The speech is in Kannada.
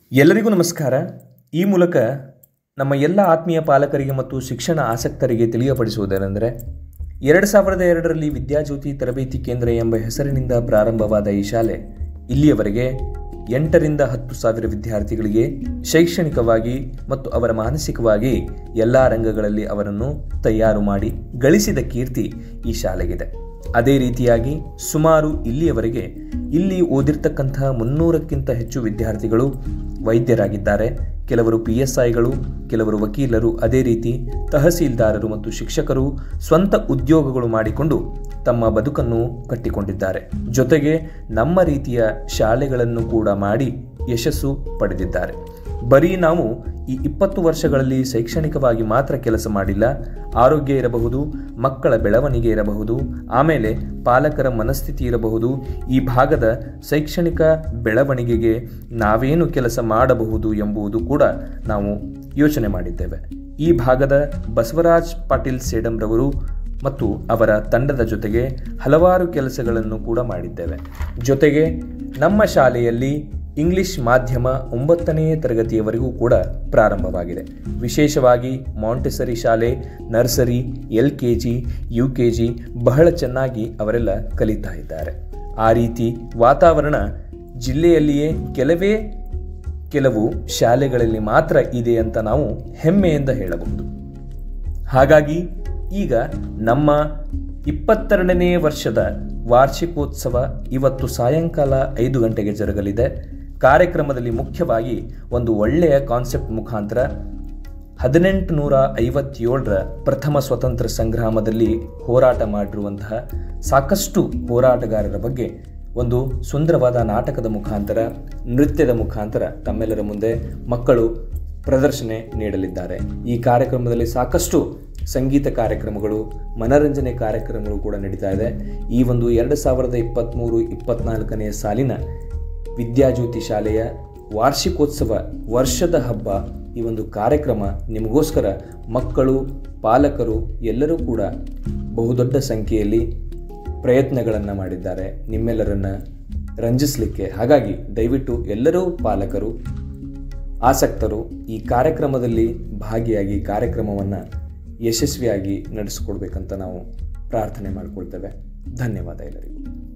ಎಲ್ಲರಿಗೂ ನಮಸ್ಕಾರ ಈ ಮೂಲಕ ನಮ್ಮ ಎಲ್ಲ ಆತ್ಮೀಯ ಪಾಲಕರಿಗೆ ಮತ್ತು ಶಿಕ್ಷಣ ಆಸಕ್ತರಿಗೆ ತಿಳಿಯಪಡಿಸುವುದೇನೆಂದರೆ ಎರಡು ಸಾವಿರದ ಎರಡರಲ್ಲಿ ವಿದ್ಯಾಜ್ಯೋತಿ ತರಬೇತಿ ಕೇಂದ್ರ ಎಂಬ ಹೆಸರಿನಿಂದ ಪ್ರಾರಂಭವಾದ ಈ ಶಾಲೆ ಇಲ್ಲಿಯವರೆಗೆ ಎಂಟರಿಂದ ಹತ್ತು ಸಾವಿರ ವಿದ್ಯಾರ್ಥಿಗಳಿಗೆ ಶೈಕ್ಷಣಿಕವಾಗಿ ಮತ್ತು ಅವರ ಮಾನಸಿಕವಾಗಿ ಎಲ್ಲ ರಂಗಗಳಲ್ಲಿ ಅವರನ್ನು ತಯಾರು ಮಾಡಿ ಗಳಿಸಿದ ಕೀರ್ತಿ ಈ ಶಾಲೆಗಿದೆ ಅದೇ ರೀತಿಯಾಗಿ ಸುಮಾರು ಇಲ್ಲಿಯವರೆಗೆ ಇಲ್ಲಿ ಓದಿರ್ತಕ್ಕಂತಹ ಮುನ್ನೂರಕ್ಕಿಂತ ಹೆಚ್ಚು ವಿದ್ಯಾರ್ಥಿಗಳು ವೈದ್ಯರಾಗಿದ್ದಾರೆ ಕೆಲವರು ಪಿ ಎಸ್ ಐಗಳು ಕೆಲವರು ವಕೀಲರು ಅದೇ ರೀತಿ ತಹಸೀಲ್ದಾರರು ಮತ್ತು ಶಿಕ್ಷಕರು ಸ್ವಂತ ಉದ್ಯೋಗಗಳು ಮಾಡಿಕೊಂಡು ತಮ್ಮ ಬದುಕನ್ನು ಕಟ್ಟಿಕೊಂಡಿದ್ದಾರೆ ಜೊತೆಗೆ ನಮ್ಮ ರೀತಿಯ ಶಾಲೆಗಳನ್ನು ಕೂಡ ಮಾಡಿ ಯಶಸ್ಸು ಪಡೆದಿದ್ದಾರೆ ಬರೀ ನಾವು ಈ ಇಪ್ಪತ್ತು ವರ್ಷಗಳಲ್ಲಿ ಶೈಕ್ಷಣಿಕವಾಗಿ ಮಾತ್ರ ಕೆಲಸ ಮಾಡಿಲ್ಲ ಆರೋಗ್ಯ ಇರಬಹುದು ಮಕ್ಕಳ ಬೆಳವಣಿಗೆ ಇರಬಹುದು ಆಮೇಲೆ ಪಾಲಕರ ಮನಸ್ಥಿತಿ ಇರಬಹುದು ಈ ಭಾಗದ ಶೈಕ್ಷಣಿಕ ಬೆಳವಣಿಗೆಗೆ ನಾವೇನು ಕೆಲಸ ಮಾಡಬಹುದು ಎಂಬುದು ಕೂಡ ನಾವು ಯೋಚನೆ ಮಾಡಿದ್ದೇವೆ ಈ ಭಾಗದ ಬಸವರಾಜ್ ಪಾಟೀಲ್ ಸೇಡಂರವರು ಮತ್ತು ಅವರ ತಂಡದ ಜೊತೆಗೆ ಹಲವಾರು ಕೆಲಸಗಳನ್ನು ಕೂಡ ಮಾಡಿದ್ದೇವೆ ಜೊತೆಗೆ ನಮ್ಮ ಶಾಲೆಯಲ್ಲಿ ಇಂಗ್ಲಿಷ್ ಮಾಧ್ಯಮ ಒಂಬತ್ತನೇ ತರಗತಿಯವರೆಗೂ ಕೂಡ ಪ್ರಾರಂಭವಾಗಿದೆ ವಿಶೇಷವಾಗಿ ಮಾಂಟೆಸರಿ ಶಾಲೆ nursery L K G U K G ಬಹಳ ಚೆನ್ನಾಗಿ ಅವರೆಲ್ಲ ಕಲಿತಾ ಇದ್ದಾರೆ ಆ ರೀತಿ ವಾತಾವರಣ ಜಿಲ್ಲೆಯಲ್ಲಿಯೇ ಕೆಲವೇ ಕೆಲವು ಶಾಲೆಗಳಲ್ಲಿ ಮಾತ್ರ ಇದೆ ಅಂತ ನಾವು ಹೆಮ್ಮೆಯಿಂದ ಹೇಳಬಹುದು ಹಾಗಾಗಿ ಈಗ ನಮ್ಮ ಇಪ್ಪತ್ತೆರಡನೇ ವರ್ಷದ ವಾರ್ಷಿಕೋತ್ಸವ ಇವತ್ತು ಸಾಯಂಕಾಲ ಐದು ಗಂಟೆಗೆ ಜರುಗಲಿದೆ ಕಾರ್ಯಕ್ರಮದಲ್ಲಿ ಮುಖ್ಯವಾಗಿ ಒಂದು ಒಳ್ಳೆಯ ಕಾನ್ಸೆಪ್ಟ್ ಮುಖಾಂತರ ಹದಿನೆಂಟು ನೂರ ಐವತ್ತೇಳರ ಪ್ರಥಮ ಸ್ವತಂತ್ರ ಸಂಗ್ರಾಮದಲ್ಲಿ ಹೋರಾಟ ಮಾಡಿರುವಂತಹ ಸಾಕಷ್ಟು ಹೋರಾಟಗಾರರ ಬಗ್ಗೆ ಒಂದು ಸುಂದರವಾದ ನಾಟಕದ ಮುಖಾಂತರ ನೃತ್ಯದ ಮುಖಾಂತರ ತಮ್ಮೆಲ್ಲರ ಮುಂದೆ ಮಕ್ಕಳು ಪ್ರದರ್ಶನೆ ನೀಡಲಿದ್ದಾರೆ ಈ ಕಾರ್ಯಕ್ರಮದಲ್ಲಿ ಸಾಕಷ್ಟು ಸಂಗೀತ ಕಾರ್ಯಕ್ರಮಗಳು ಮನರಂಜನೆ ಕಾರ್ಯಕ್ರಮಗಳು ಕೂಡ ನಡೀತಾ ಇದೆ ಈ ಒಂದು ಎರಡು ಸಾವಿರದ ಇಪ್ಪತ್ತ್ಮೂರು ಇಪ್ಪತ್ತ್ನಾಲ್ಕನೆಯ ಸಾಲಿನ ವಿದ್ಯಾಜ್ಯೋತಿ ಶಾಲೆಯ ವಾರ್ಷಿಕೋತ್ಸವ ವರ್ಷದ ಹಬ್ಬ ಈ ಒಂದು ಕಾರ್ಯಕ್ರಮ ನಿಮಗೋಸ್ಕರ ಮಕ್ಕಳು ಪಾಲಕರು ಎಲ್ಲರೂ ಕೂಡ ಬಹುದೊಡ್ಡ ಸಂಖ್ಯೆಯಲ್ಲಿ ಪ್ರಯತ್ನಗಳನ್ನು ಮಾಡಿದ್ದಾರೆ ನಿಮ್ಮೆಲ್ಲರನ್ನು ರಂಜಿಸಲಿಕ್ಕೆ ಹಾಗಾಗಿ ದಯವಿಟ್ಟು ಎಲ್ಲರೂ ಪಾಲಕರು ಆಸಕ್ತರು ಈ ಕಾರ್ಯಕ್ರಮದಲ್ಲಿ ಭಾಗಿಯಾಗಿ ಕಾರ್ಯಕ್ರಮವನ್ನು ಯಶಸ್ವಿಯಾಗಿ ನಡೆಸಿಕೊಡ್ಬೇಕಂತ ನಾವು ಪ್ರಾರ್ಥನೆ ಮಾಡಿಕೊಳ್ತೇವೆ ಧನ್ಯವಾದ ಎಲ್ಲರಿಗೂ